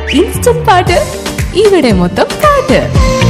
instant പാട്ട് ഇവിടെ മൊത്തം പാട്ട്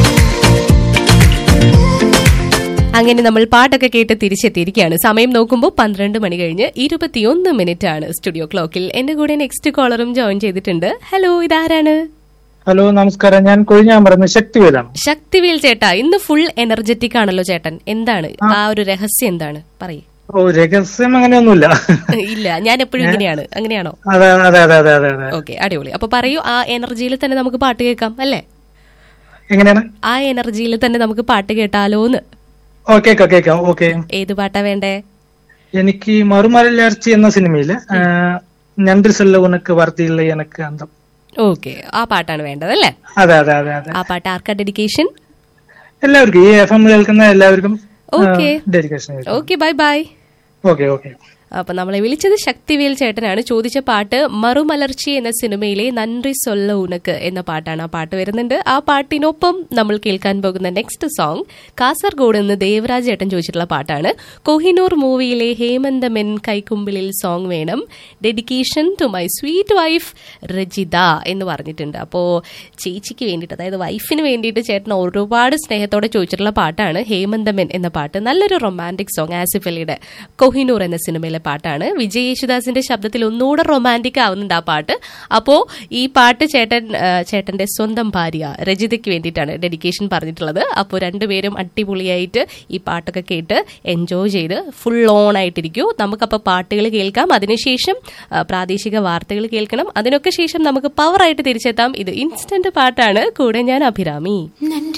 അങ്ങനെ നമ്മൾ പാട്ടൊക്കെ കേട്ട് തിരിച്ചെത്തിയിരിക്കുകയാണ് സമയം നോക്കുമ്പോൾ പന്ത്രണ്ട് മണി കഴിഞ്ഞ് ഇരുപത്തിയൊന്ന് മിനിറ്റ് ആണ് സ്റ്റുഡിയോ ക്ലോക്കിൽ എന്റെ കൂടെ നെക്സ്റ്റ് കോളറും ജോയിൻ ചെയ്തിട്ടുണ്ട് ഹലോ ഇതാരാണ് ഹലോ നമസ്കാരം ഞാൻ കൊഴിഞ്ഞാമ്പറന്ന് ശക്തിവേലാണ് ശക്തിവേൽ ചേട്ടാ ഇന്ന് ഫുൾ എനർജറ്റിക് ആണല്ലോ ചേട്ടൻ എന്താണ് ആ ഒരു രഹസ്യം എന്താണ് പറയേ ഓ രഹസ്യം അങ്ങനെയൊന്നുമില്ല ഇല്ല ഞാൻ എപ്പോഴും ഇങ്ങനെയാണ് അങ്ങനെയാണോ അതെ അതെ അതെ അതെ അതെ അതെ ഓക്കെ അടിപൊളി അപ്പൊ പറയൂ ആ എനർജിയിൽ തന്നെ നമുക്ക് പാട്ട് കേൾക്കാം അല്ലേ എങ്ങനെയാണ് ആ എനർജിയിൽ തന്നെ നമുക്ക് പാട്ട് കേട്ടാലോന്ന് ഓ കേക്കാം കേക്കാം ഓക്കെ ഏത് പാട്ടാ വേണ്ടേ എനിക്ക് മറുമലയാർച്ചി എന്ന സിനിമയില് ആ, ഞണ്ട് സെല്ല ഉനക്ക് വർത്തിയില്ല എനക്ക് അന്തം ഓക്കെ ആ പാട്ടാണ് വേണ്ടത് അല്ലേ അതെ അതെ അതെ അതെ ആ പാട്ട് ആർക്കാ ഡെഡിക്കേഷൻ എല്ലാവർക്കും ഈ എഫ് എം കേൾക്കുന്ന എല്ലാവർക്കും okay dedication okay bye bye okay okay അപ്പൊ നമ്മളെ വിളിച്ചത് ശക്തിവേൽ ചേട്ടനാണ് ചോദിച്ച പാട്ട് മറുമലർച്ചി എന്ന സിനിമയിലെ നന്ദി സൊല്ല ഉനക്ക് എന്ന പാട്ടാണ് ആ പാട്ട് വരുന്നുണ്ട് ആ പാട്ടിനൊപ്പം നമ്മൾ കേൾക്കാൻ പോകുന്ന നെക്സ്റ്റ് സോങ് കാസർഗോഡ് നിന്ന് ദേവരാജ് ചേട്ടൻ ചോദിച്ചിട്ടുള്ള പാട്ടാണ് കോഹിനൂർ മൂവിയിലെ ഹേമന്തമെൻ കൈക്കുമ്പിളിൽ സോങ് വേണം dedication to my sweet wife Rajitha എന്ന് പറഞ്ഞിട്ടുണ്ട് അപ്പോ ചേച്ചിക്ക് വേണ്ടിയിട്ട് അതായത് വൈഫിന് വേണ്ടിയിട്ട് ചേട്ടൻ ഒരുപാട് സ്നേഹത്തോടെ ചോദിച്ചിട്ടുള്ള പാട്ടാണ് ഹേമന്തമെൻ എന്ന പാട്ട് നല്ലൊരു റൊമാൻറ്റിക് സോങ് ആസിഫ് അലിയുടെ കൊഹിനൂർ എന്ന സിനിമയിലെ പാട്ടാണ് വിജയ് യേശുദാസിന്റെ ശബ്ദത്തിൽ ഒന്നുകൂടെ റൊമാൻറ്റിക് ആവുന്നുണ്ട് ആ പാട്ട് അപ്പോ ഈ പാട്ട് ചേട്ടൻ ആ, ചേട്ടന്റെ സ്വന്തം ഭാര്യ രജിതയ്ക്ക് വേണ്ടിയിട്ടാണ് ഡെഡിക്കേഷൻ പറഞ്ഞിട്ടുള്ളത് അപ്പോൾ രണ്ടുപേരും അടിപൊളിയായിട്ട് ഈ പാട്ടൊക്കെ കേട്ട് എൻജോയ് ചെയ്ത് ഫുൾ ഓൺ ആയിട്ടിരിക്കൂ നമുക്കപ്പോൾ പാട്ടുകൾ കേൾക്കാം അതിനുശേഷം ആ, പ്രാദേശിക വാർത്തകൾ കേൾക്കണം അതിനൊക്കെ ശേഷം നമുക്ക് പവർ ആയിട്ട് തിരിച്ചെത്താം ഇത് ഇൻസ്റ്റന്റ് പാട്ടാണ് കൂടെ ഞാൻ അഭിരാമി നன்றி